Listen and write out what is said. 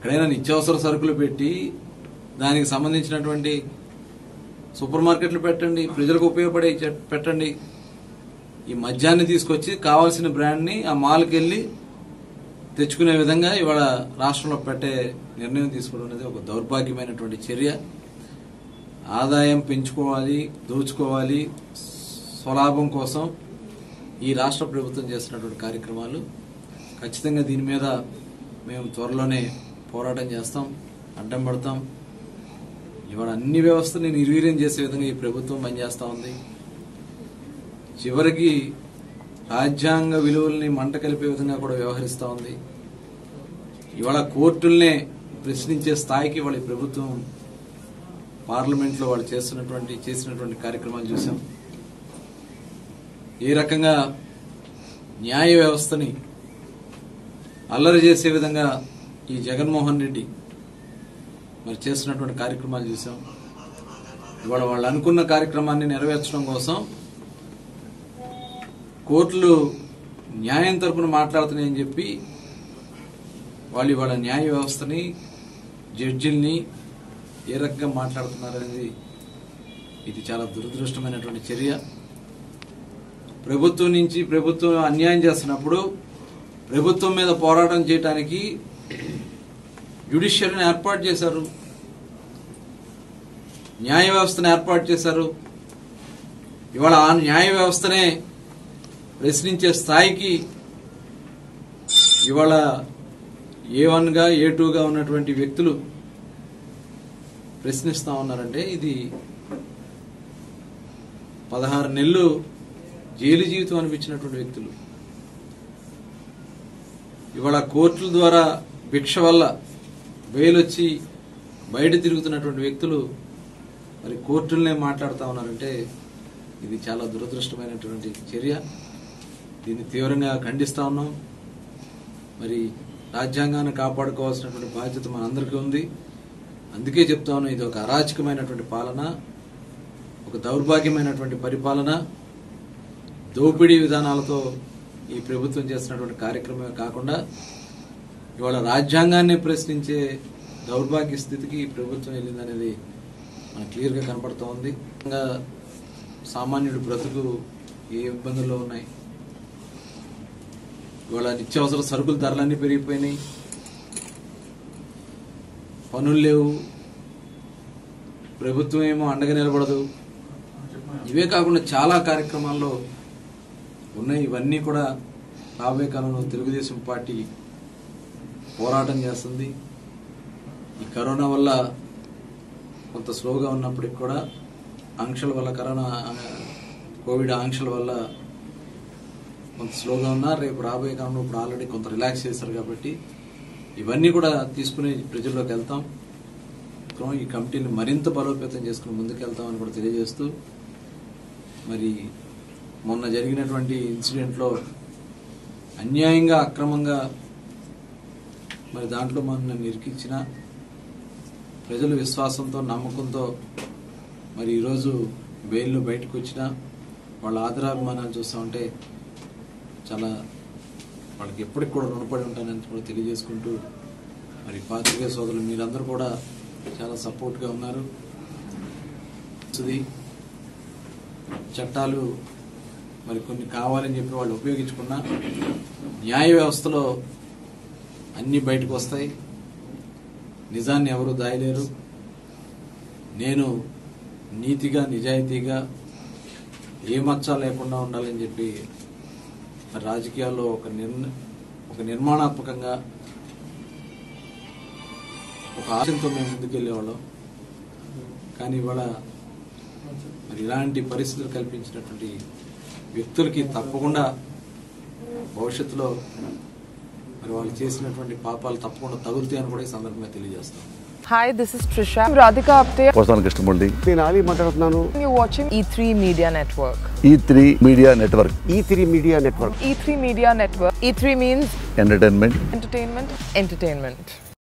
ఎక్కడైనా నిత్యావసర సరుకులు పెట్టి దానికి సంబంధించినటువంటి సూపర్ మార్కెట్లు పెట్టండి ప్రజలకు ఉపయోగపడే చె- పెట్టండి ఈ మద్యాన్ని తీసుకొచ్చి కావాల్సిన బ్రాండ్ని ఆ మాల్కి వెళ్ళి తెచ్చుకునే విధంగా ఇవాళ రాష్ట్రంలో పెట్టే నిర్ణయం తీసుకోవడం అనేది ఒక దౌర్భాగ్యమైనటువంటి చర్య ఆదాయం పెంచుకోవాలి దోచుకోవాలి స్వలాభం కోసం ఈ రాష్ట్ర ప్రభుత్వం చేస్తున్నటువంటి కార్యక్రమాలు ఖచ్చితంగా దీని మీద మేము త్వరలోనే పోరాటం చేస్తాం అడ్డం పడతాం ఇవాళ అన్ని వ్యవస్థని నిర్వీర్యం చేసే విధంగా ఈ ప్రభుత్వం పనిచేస్తూ ఉంది చివరికి రాజ్యాంగ విలువల్ని మంట కలిపే విధంగా కూడా వ్యవహరిస్తూ ఉంది ఇవాళ కోర్టుల్నే ప్రశ్నించే స్థాయికి వాళ్ళ ఈ ప్రభుత్వం పార్లమెంట్లో వాళ్ళు చేస్తున్నటువంటి చేసినటువంటి కార్యక్రమాలు చూసాం ఏ రకంగా న్యాయ వ్యవస్థని అల్లరి చేసే విధంగా ఈ జగన్మోహన్ రెడ్డి మరి చేస్తున్నటువంటి కార్యక్రమాలు చూసాం ఇవాళ వాళ్ళు అనుకున్న కార్యక్రమాన్ని నెరవేర్చడం కోసం కోర్టులు న్యాయం తరపున మాట్లాడుతున్నాయని చెప్పి వాళ్ళు ఇవాళ న్యాయ వ్యవస్థని జడ్జిల్ని ఏ రకంగా మాట్లాడుతున్నారనేది ఇది చాలా దురదృష్టమైనటువంటి చర్య ప్రభుత్వం నుంచి ప్రభుత్వం అన్యాయం చేస్తున్నప్పుడు ప్రభుత్వం మీద పోరాటం చేయడానికి జ్యుడిషియరీని ఏర్పాటు చేశారు న్యాయ వ్యవస్థను ఏర్పాటు చేశారు ఇవాళ ఆ న్యాయ వ్యవస్థనే ప్రశ్నించే స్థాయికి ఇవాళ ఏ వన్గా ఏ టూగా ఉన్నటువంటి వ్యక్తులు ప్రశ్నిస్తా ఉన్నారంటే ఇది పదహారు నెలలు జైలు జీవితం అనిపించినటువంటి వ్యక్తులు ఇవాళ కోర్టుల ద్వారా భిక్ష వల్ల బెయిల్ వచ్చి బయట తిరుగుతున్నటువంటి వ్యక్తులు మరి కోర్టులనే మాట్లాడుతూ ఉన్నారంటే ఇది చాలా దురదృష్టమైనటువంటి చర్య దీన్ని తీవ్రంగా ఖండిస్తా ఉన్నాం మరి రాజ్యాంగాన్ని కాపాడుకోవాల్సినటువంటి బాధ్యత మనందరికీ ఉంది అందుకే చెప్తా ఉన్నాం ఇది ఒక అరాచకమైనటువంటి పాలన ఒక దౌర్భాగ్యమైనటువంటి పరిపాలన దోపిడీ విధానాలతో ఈ ప్రభుత్వం చేస్తున్నటువంటి కార్యక్రమమే కాకుండా ఇవాళ రాజ్యాంగాన్ని ప్రశ్నించే దౌర్భాగ్య స్థితికి ఈ ప్రభుత్వం వెళ్ళిందనేది మనకు క్లియర్గా కనపడుతూ ఉంది ఇంకా సామాన్యుడి బ్రతుకు ఏ ఇబ్బందుల్లో ఉన్నాయి ఇవాళ నిత్యావసర సరుకుల ధరలన్నీ పెరిగిపోయినాయి పనులు లేవు ప్రభుత్వం ఏమో అండగా నిలబడదు ఇవే కాకుండా చాలా కార్యక్రమాల్లో ఉన్నాయి ఇవన్నీ కూడా రాబోయే కాలంలో తెలుగుదేశం పార్టీ పోరాటం చేస్తుంది ఈ కరోనా వల్ల కొంత స్లోగా ఉన్నప్పటికి కూడా ఆంక్షల వల్ల కరోనా ఆ, కోవిడ్ ఆంక్షల వల్ల కొంత స్లోగా ఉన్నా రేపు రాబోయే కాలంలో ఇప్పుడు ఆల్రెడీ కొంత రిలాక్స్ చేశారు కాబట్టి ఇవన్నీ కూడా తీసుకుని ప్రజల్లోకి వెళ్తాం క్రమం ఈ కమిటీని మరింత బలోపేతం చేసుకుని ముందుకెళ్తామని కూడా తెలియజేస్తూ మరి మొన్న జరిగినటువంటి ఇన్సిడెంట్లో అన్యాయంగా అక్రమంగా మరి దాంట్లో మన నిరికించిన ప్రజల విశ్వాసంతో నమ్మకంతో మరి ఈరోజు బెయిల్లో బయటకు వచ్చిన వాళ్ళ ఆదరాభిమానాలు చూస్తూ ఉంటే చాలా వాళ్ళకి ఎప్పటికి కూడా రుణపడి ఉంటానని కూడా తెలియజేసుకుంటూ మరి పాత్రికేయ సోదరులు మీరందరూ కూడా చాలా సపోర్ట్గా ఉన్నారు ఇది చట్టాలు మరి కొన్ని కావాలని చెప్పి వాళ్ళు ఉపయోగించుకున్నా న్యాయ వ్యవస్థలో అన్నీ బయటకు వస్తాయి నిజాన్ని ఎవరు దాయలేరు నేను నీతిగా నిజాయితీగా ఏ మచ్చ లేకుండా ఉండాలని చెప్పి మరి రాజకీయాల్లో ఒక నిర్ణ ఒక నిర్మాణాత్మకంగా ఒక ఆశయంతో మేము ముందుకెళ్ళేవాళ్ళం కానీ ఇవాళ మరి ఇలాంటి పరిస్థితులు కల్పించినటువంటి వ్యక్తులకి తప్పకుండా భవిష్యత్తులో మరి వాళ్ళు చేసినటువంటి పాపాలు తప్పకుండా తగులుతాయని కూడా ఈ సందర్భంగా తెలియజేస్తాం Hi, this is Trisha. I'm Radhika Apte. పోసాన Krishnamurthy నేను ఆలీ మాట్లాడుతున్నాను You're watching E3 Media Network. ఈ three Media Network E three Media Network E3 Media Network. E3 means entertainment entertainment, entertainment.